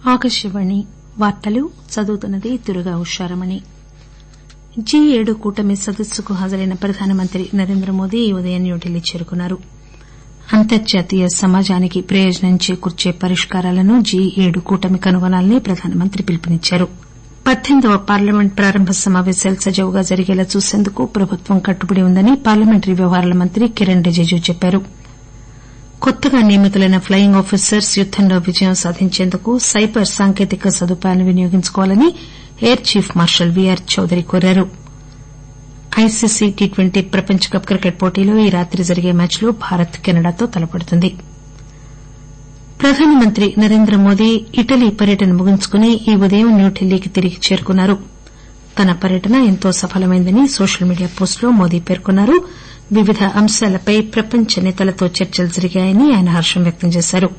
ఆకాశవాణి వార్తలు చదువుతున్నది దుర్గా ఉషారమణి జి ఏడు కూటమి సదస్సుకు హాజరైన ప్రధానమంత్రి నరేంద్రమోదీ ఈ ఉదయం న్యూఢిల్లీ చేరుకున్నారు అంతర్జాతీయ సమాజానికి ప్రయోజనం చేకూర్చే పరిష్కారాలను జి ఏడు కూటమి కనుగొనాలని ప్రధానమంత్రి పిలుపునిచ్చారు పద్దెనిమిదవ పార్లమెంట్ ప్రారంభ సమాపేశాలు సజావుగా జరిగేలా చూసేందుకు ప్రభుత్వం కట్టుబడి ఉందని పార్లమెంటరీ వ్యవహారాల మంత్రి కిరణ్ రిజిజు చెప్పారు కొత్తగా నియమితులైన ప్లయింగ్ ఆఫీసర్స్ యుద్దంలో విజయం సాధించేందుకు సైబర్ సాంకేతిక సదుపాయాలను వినియోగించుకోవాలని air chief marshal V R Chaudhari కోరారు ఐసీసీ టీ ట్వంటీ ప్రపంచ కప్ క్రికెట్ పోటీలో ఈ రాత్రి జరిగే మ్యాచ్లో భారత్ కెనడాతో తలపడుతుంది ప్రధానమంత్రి నరేంద్రమోదీ ఇటలీ పర్యటన ముగించుకుని ఈ ఉదయం న్యూఢిల్లీకి తిరిగి చేరుకున్నారు తన పర్యటన ఎంతో సఫలమైందని సోషల్ మీడియా పోస్టులో మోదీ పేర్కొన్నారు వివిధ అంశాలపై ప్రపంచ నేతలతో చర్చలు జరిగాయని ఆయన హర్షం వ్యక్తం చేశారు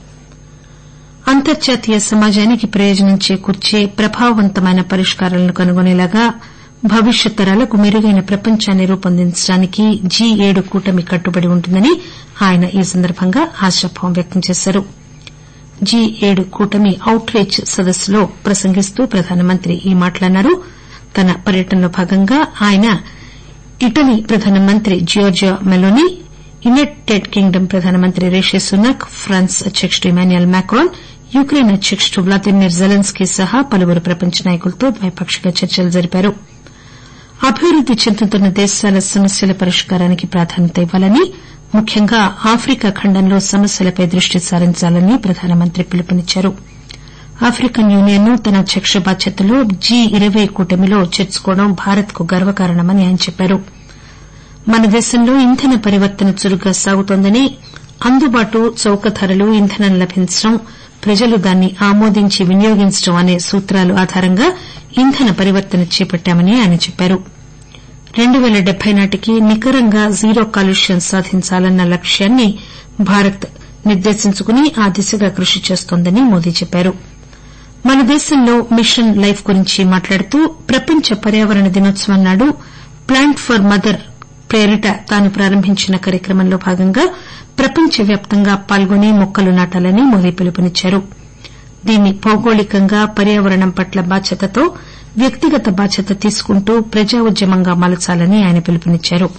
అంతర్జాతీయ సమాజానికి ప్రయోజనం చేకూర్చే ప్రభావవంతమైన పరిష్కారాలను కనుగొనేలాగా భవిష్యత్ తరాలకు మెరుగైన ప్రపంచాన్ని రూపొందించడానికి జి ఏడు కూటమి కట్టుబడి ఉంటుందని ఆయన ఈ సందర్బంగా ఆశాభావం వ్యక్తం చేశారు జి ఏడు కూటమి అవుట్ రీచ్ సదస్సులో ప్రసంగిస్తూ ప్రధానమంత్రి ఈ మాటలన్నారు తన పర్యటనలో భాగంగా ఆయన ఇటలీ ప్రధానమంత్రి జియోర్జియా మెలోనీ యునైటెడ్ కింగ్డమ్ ప్రధానమంత్రి రిషి సునక్ ఫ్రాన్స్ అధ్యకుడు ఇమాన్యుయల్ మాక్రాన్ యుక్రెయిన్ అధ్యకుడు వ్లాదిమిర్ జెలెన్స్కీ సహా పలువురు ప్రపంచ నాయకులతో ద్వైపాక్షిక చర్చలు జరిపారు అభివృద్ది చెందుతున్న దేశాల సమస్యల పరిష్కారానికి ప్రాధాన్యత ఇవ్వాలని ముఖ్యంగా ఆఫ్రికా ఖండంలో సమస్యలపై దృష్టి సారించాలని ప్రధానమంత్రి పిలుపునిచ్చారు ఆఫ్రికన్ యూనియన్ ను తన అధ్యక్ష బాధ్యతలో జి ఇరవై కూటమిలో చేర్చుకోవడం భారత్ కు గర్వకారణమని ఆయన చెప్పారు మన దేశంలో ఇంధన పరివర్తన చురుగ్గా సాగుతోందని అందుబాటు చౌక ధరలు ఇంధనం లభించడం ప్రజలు దాన్ని ఆమోదించి వినియోగించడం అనే సూత్రాల ఆధారంగా ఇంధన పరివర్తన చేపట్టామని ఆయన చెప్పారు రెండు పేల డెబ్బై నాటికి నికరంగా జీరో కాలుష్యం సాధించాలన్న లక్ష్యాన్ని భారత్ నిర్దేశించుకుని ఆ దిశగా కృషి చేస్తోందని మోదీ చెప్పారు మన దేశంలో మిషన్ లైఫ్ గురించి మాట్లాడుతూ ప్రపంచ పర్యావరణ దినోత్సవం నాడు ప్లాంట్ ఫర్ మదర్ పేరిట తాను ప్రారంభించిన కార్యక్రమంలో భాగంగా ప్రపంచవ్యాప్తంగా పాల్గొని మొక్కలు నాటాలని మోదీ పిలుపునిచ్చారు దీన్ని భౌగోళికంగా పర్యావరణం పట్ల బాధ్యతతో వ్యక్తిగత బాధ్యత తీసుకుంటూ ప్రజా ఉద్యమంగా మలచాలని ఆయన పిలుపునిచ్చారు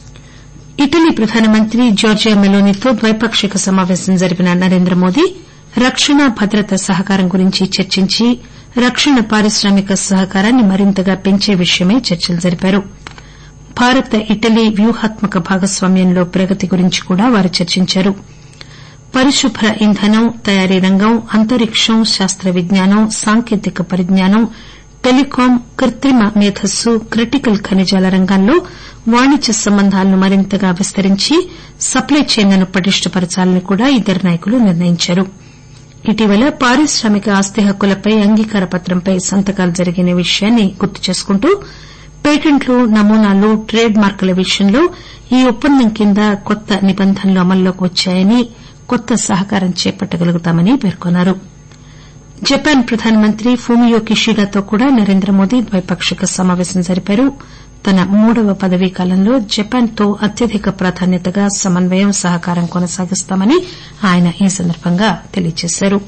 ఇటలీ ప్రధానమంత్రి జార్జియా మెలోనీతో ద్వైపాక్షిక సమాపేశం జరిపిన నరేంద్రమోదీ రక్షణ భద్రత సహకారం గురించి చర్చించి రక్షణ పారిశ్రామిక సహకారాన్ని మరింతగా పెంచే విషయమై చర్చలు జరిపారు భారత్ ఇటలీ వ్యూహాత్మక భాగస్వామ్యంలో ప్రగతి గురించి కూడా వారు చర్చించారు పరిశుభ్ర ఇంధనం తయారీ రంగం అంతరిక్షం శాస్త విజ్ఞానం సాంకేతిక పరిజ్ఞానం టెలికాం కృత్రిమ మేధస్సు క్రిటికల్ ఖనిజాల రంగాల్లో వాణిజ్య సంబంధాలను మరింతగా విస్తరించి సప్లై చైన్లను పటిష్టపరచాలని కూడా ఇద్దరు నాయకులు నిర్ణయించారు ఇటీవల పారిశ్రామిక ఆస్తి హక్కులపై అంగీకార పత్రంపై సంతకాలు జరిగిన విషయాన్ని గుర్తు చేసుకుంటూ పేటెంట్లు నమూనాలు ట్రేడ్ మార్కుల విషయంలో ఈ ఒప్పందం కింద కొత్త నిబంధనలు అమల్లోకి వచ్చాయని కొత్త సహకారం చేపట్టగలుగుతామని పేర్కొన్నారు జపాన్ ప్రధానమంత్రి ఫూమియో కిషిడాతో కూడా నరేంద్రమోదీ ద్వైపాక్షిక సమాపేశం జరిపారు తన మూడవ పదవీ కాలంలో జపాన్ తో అత్యధిక ప్రాధాన్యతగా సమన్వయం సహకారం కొనసాగిస్తామని ఆయన ఈ సందర్బంగా తెలియజేశారు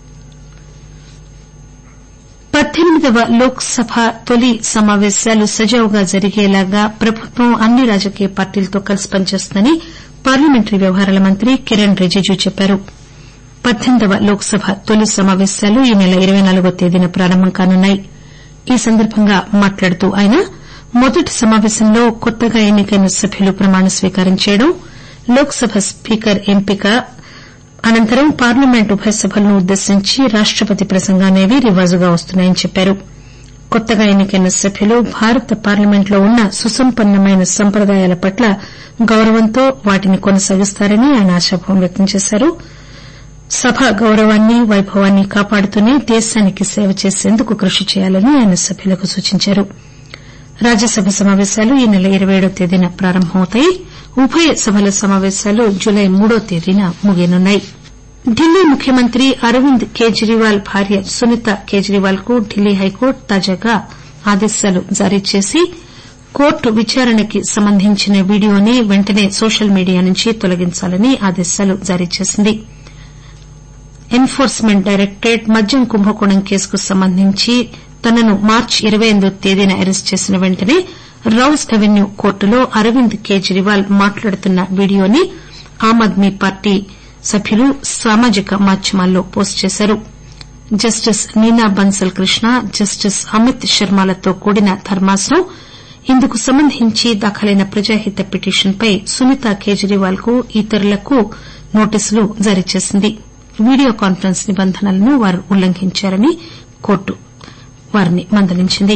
పద్దెనిమిదవ లోక్ సభ తొలి సమాపేశాలు సజావుగా జరిగేలాగా ప్రభుత్వం అన్ని రాజకీయ పార్టీలతో కలిసి పనిచేస్తుందని పార్లమెంటరీ వ్యవహారాల మంత్రి కిరణ్ రిజిజు చెప్పారు పద్దెనిమిదవ లోక్ సభ తొలి సమాపేశాలు ఈ నెల ఇరవై నాలుగవ తేదీన ప్రారంభం కానున్నాయి ఈ సందర్బంగా మాట్లాడుతూ ఆయన మొదటి సమాపేశంలో కొత్తగా ఎన్నికైన సభ్యులు ప్రమాణ స్వీకారం చేయడం లోక్ సభ స్పీకర్ ఎంపిక అనంతరం పార్లమెంట్ ఉభయ సభలను ఉద్దేశించి రాష్టపతి ప్రసంగాలనేవి రివాజుగా వస్తున్నాయని చెప్పారు కొత్తగా ఎన్నికైన సభ్యులు భారత పార్లమెంట్లో ఉన్న సుసంపన్నమైన సంప్రదాయాల పట్ల గౌరవంతో వాటిని కొనసాగిస్తారని ఆయన ఆశాభావం వ్యక్తం చేశారు సభ గౌరవాన్ని వైభవాన్ని కాపాడుతూనే దేశానికి సేవ చేసేందుకు కృషి చేయాలని ఆయన సభ్యులకు సూచించారు రాజ్యసభ సమాపేశాలు ఈ నెల ఇరవై ఏడవ తేదీన ప్రారంభమవుతాయి ఉభయ సభల సమాపేశాలు జులై మూడో తేదీన ముగియనున్నాయి ఢిల్లీ ముఖ్యమంత్రి అరవింద్ కేజ్రీవాల్ భార్య సునీత కేజ్రీవాల్ కు ఢిల్లీ హైకోర్టు తాజాగా ఆదేశాలు జారీ చేసి కోర్టు విచారణకి సంబంధించిన వీడియోని వెంటనే సోషల్ మీడియా నుంచి తొలగించాలని ఆదేశాలు జారీ చేసింది ఎన్ ఫోర్స్మెంట్ డైరెక్టరేట్ మద్యం కుంభకోణం కేసుకు సంబంధించి తనను మార్చి ఇరవై ఎనిమిదివ తేదీన అరెస్టు చేసిన వెంటనే రౌజ్ అవెన్యూ కోర్టులో అరవింద్ కేజ్రీవాల్ మాట్లాడుతున్న వీడియోని ఆమ్ ఆద్మీ పార్టీ సభ్యులు సామాజిక మాధ్యమాల్లో పోస్టు చేశారు జస్టిస్ నీనా బన్సల్ కృష్ణ జస్టిస్ అమిత్ శర్మలతో కూడిన ధర్మాసనం ఇందుకు సంబంధించి దాఖలైన ప్రజాహిత పిటిషన్పై సునీత కేజ్రీవాల్ కు ఇతరులకు నోటీసులు జారీ చేసింది వీడియో కాన్పరెన్స్ నిబంధనలను వారు ఉల్లంఘించారని కోర్టు వారిని మందలించింది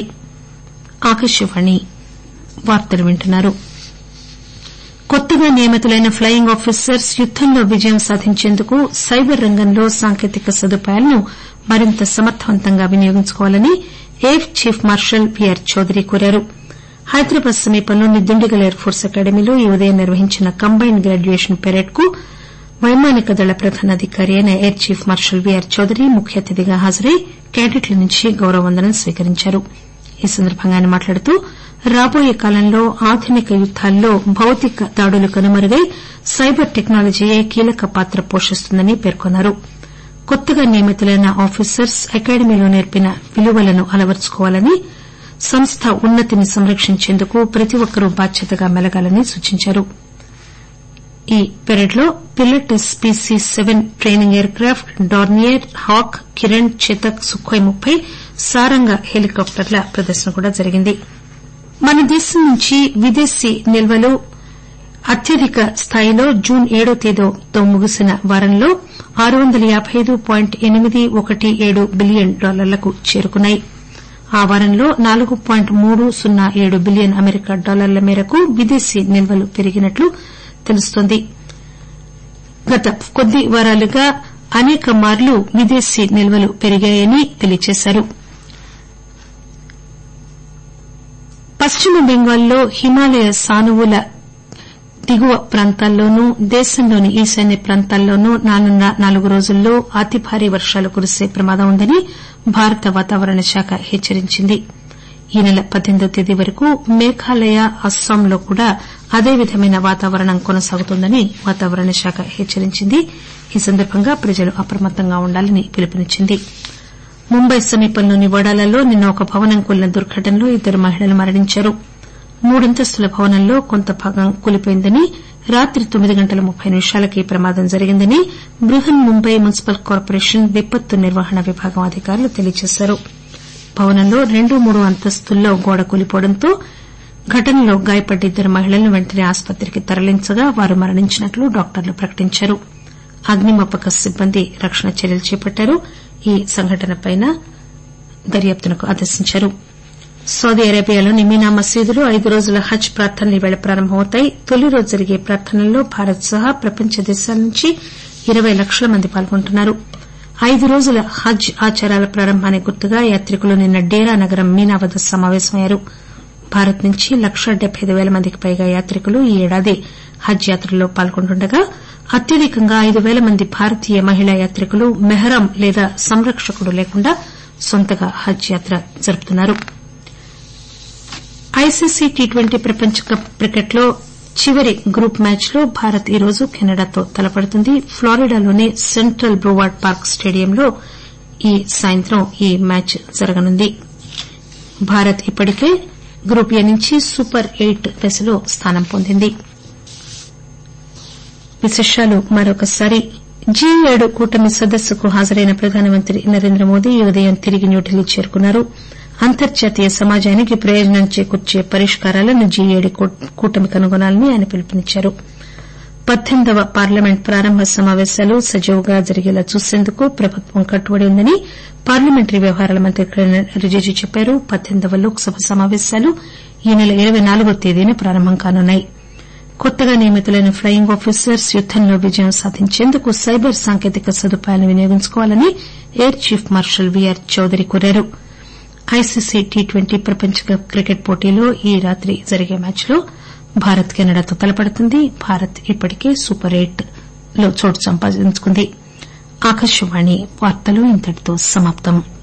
కొత్తగా నియమితులైన ప్లయింగ్ ఆఫీసర్స్ యుద్దంలో విజయం సాధించేందుకు సైబర్ రంగంలో సాంకేతిక సదుపాయాలను మరింత సమర్దవంతంగా వినియోగించుకోవాలని air chief marshal B R Chaudhari కోరారు హైదరాబాద్ సమీపంలోని దుండిగల్ ఎయిర్ ఫోర్స్ అకాడమీలో ఈ ఉదయం నిర్వహించిన కంబైన్డ్ గ్రాడ్యుయేషన్ పెరేడ్ కు వైమానిక దళ ప్రధానాధికారి అయిన air chief marshal B R Chaudhari ముఖ్య అతిథిగా హాజరై కేడెట్ల నుంచి గౌరవ వందనం స్వీకరించారు ఈ సందర్బంగా ఆయన మాట్లాడుతూ రాబోయే కాలంలో ఆధునిక యుద్దాల్లో భౌతిక దాడులు కనుమరుగై సైబర్ టెక్నాలజీయే కీలక పాత్ర పోషిస్తుందని పేర్కొన్నారు కొత్తగా నియమితులైన ఆఫీసర్స్ అకాడమీలో నేర్పిన విలువలను అలవరుచుకోవాలని సంస్థ ఉన్నతిని సంరక్షించేందుకు ప్రతి ఒక్కరూ బాధ్యతగా మెలగాలని సూచించారు ఈ పెరేడ్ లో pilot S P C seven training aircraft Dornier Hawk Kiran Chetak Sukhoi ముప్పై సారంగ్ హెలికాప్టర్ల ప్రదర్శన కూడా జరిగింది మన దేశం నుంచి విదేశీ నిల్వలు అత్యధిక స్థాయిలో జూన్ ఏడో తేదీతో ముగిసిన వారంలో ఆరు వందల యాబై ఐదు పాయింట్ ఎనిమిది ఒకటి ఏడు బిలియన్ డాలర్లకు చేరుకున్నాయి ఆ వారంలో నాలుగు పాయింట్ మూడు సున్నా ఏడు బిలియన్ అమెరికా డాలర్ల మేరకు విదేశీ నిల్వలు పెరిగినట్లు తెలుస్తోంది గత కొద్ది వారాలుగా అనేక మార్లు విదేశీ నిల్వలు పెరిగాయని తెలియజేశారు పశ్చిమ బెంగాల్లో హిమాలయ సానువుల దిగువ ప్రాంతాల్లోనూ దేశంలోని ఈశాన్య ప్రాంతాల్లోనూ రానున్న నాలుగు రోజుల్లో అతి భారీ వర్షాలు కురిసే ప్రమాదం ఉందని భారత వాతావరణ శాఖ హెచ్చరించింది ఈ నెల పద్దెనిమిదివ తేదీ వరకు మేఘాలయ అస్పాంలో కూడా అదే విధమైన వాతావరణం కొనసాగుతుందని వాతావరణ శాఖ హెచ్చరించింది ఈ సందర్బంగా ప్రజలు అప్రమత్తంగా ఉండాలని పిలుపునిచ్చింది ముంబై సమీపంలోని వడాలలో నిన్న ఒక భవనం కూలిన దుర్ఘటనలో ఇద్దరు మహిళలు మరణించారు మూడంతస్తుల భవనంలో కొంత భాగం కూలిపోయిందని రాత్రి తొమ్మిది గంటల ముప్పై నిమిషాలకు ఈ ప్రమాదం జరిగిందని బృహన్ ముంబై మున్సిపల్ కార్పొరేషన్ విపత్తు నిర్వహణ విభాగం అధికారులు తెలియజేశారు భవనంలో రెండు మూడు అంతస్తుల్లో గోడ కూలిపోవడంతో ఘటనలో గాయపడ్డ ఇద్దరు మహిళలను వెంటనే ఆసుపత్రికి తరలించగా వారు మరణించినట్లు డాక్టర్లు ప్రకటించారు అగ్నిమాపక సిబ్బంది రక్షణ చర్యలు చేపట్టారు ఈ సంఘటనపై దర్యాప్తునకు ఆదేశించారు సౌదీ అరేబియాలోని మీనా మసీదులో ఐదు రోజుల హజ్ ప్రార్థనలు ఈరోజు ప్రారంభమవుతాయి తొలి రోజు జరిగే ప్రార్థనల్లో భారత్ సహా ప్రపంచ దేశాల నుంచి ఇరవై లక్షల మంది పాల్గొంటున్నారు ఐదు రోజుల హజ్ ఆచారాల ప్రారంభానికి గుర్తుగా యాత్రికులు నిన్న డేరా నగరం మీనా వద్ద సమాపేశమయ్యారు భారత్ నుంచి లకా డెబ్బై అయిదు పేల మందికి పైగా యాత్రికులు ఈ ఏడాది హజ్ యాత్రలో పాల్గొంటుండగా అత్యధికంగా ఐదు పేల మంది భారతీయ మహిళా యాత్రికులు మెహ్రం లేదా సంరక్షకుడు లేకుండా నొంతంగా హజ్ యాత్ర జరుపుతున్నారు ఐసీసీ టీ ట్వంటీ ప్రపంచ కప్ క్రికెట్లో చివరి గ్రూప్ మ్యాచ్ లో భారత్ ఈరోజు కెనడాతో తలపడుతుంది ప్లారిడాలోని సెంట్రల్ బ్రూవార్డ్ పార్క్ స్టేడియంలో ఈ సాయంత్రం ఈ మ్యాచ్ జరగనుంది భారత్ ఇప్పటికే గ్రూప్ ఏ నుంచి సూపర్ ఎయిట్ దశలో స్థానం పొందింది జి ఏడు కూటమి సదస్సుకు హాజరైన ప్రధానమంత్రి నరేంద్రమోదీ ఈ ఉదయం తిరిగి న్యూఢిల్లీ చేరుకున్నారు అంతర్జాతీయ సమాజానికి ప్రయోజనం చేకూర్చే పరిష్కారాలను జి ఏడు కూటమి కనుగొనాలని ఆయన పిలుపునిచ్చారు పద్దెనిమిదవ పార్లమెంట్ ప్రారంభ సమాపేశాలు సజావుగా జరిగేలా చూసేందుకు ప్రభుత్వం కట్టుబడి ఉందని పార్లమెంటరీ వ్యవహారాల మంత్రి కిరణ్ రిజిజు చెప్పారు పద్దెనిమిదవ లోక్ సభ సమాపేశాలు ఈ నెల ఇరవై నాలుగవ తేదీన ప్రారంభం కానున్నాయి కొత్తగా నియమితులైన ప్లయింగ్ ఆఫీసర్స్ యుద్దంలో విజయం సాధించేందుకు సైబర్ సాంకేతిక సదుపాయాలను వినియోగించుకోవాలని air chief marshal B R Chaudhari కోరారు ఐసీసీ టీ ట్వంటీ ప్రపంచ కప్ క్రికెట్ పోటీలో ఈ రాత్రి జరిగే మ్యాచ్ లో భారత్ కెనడాతో తలపడుతుంది భారత్ ఇప్పటికే సూపర్ ఎయిట్ లో చోటు సంపాదించుకుంది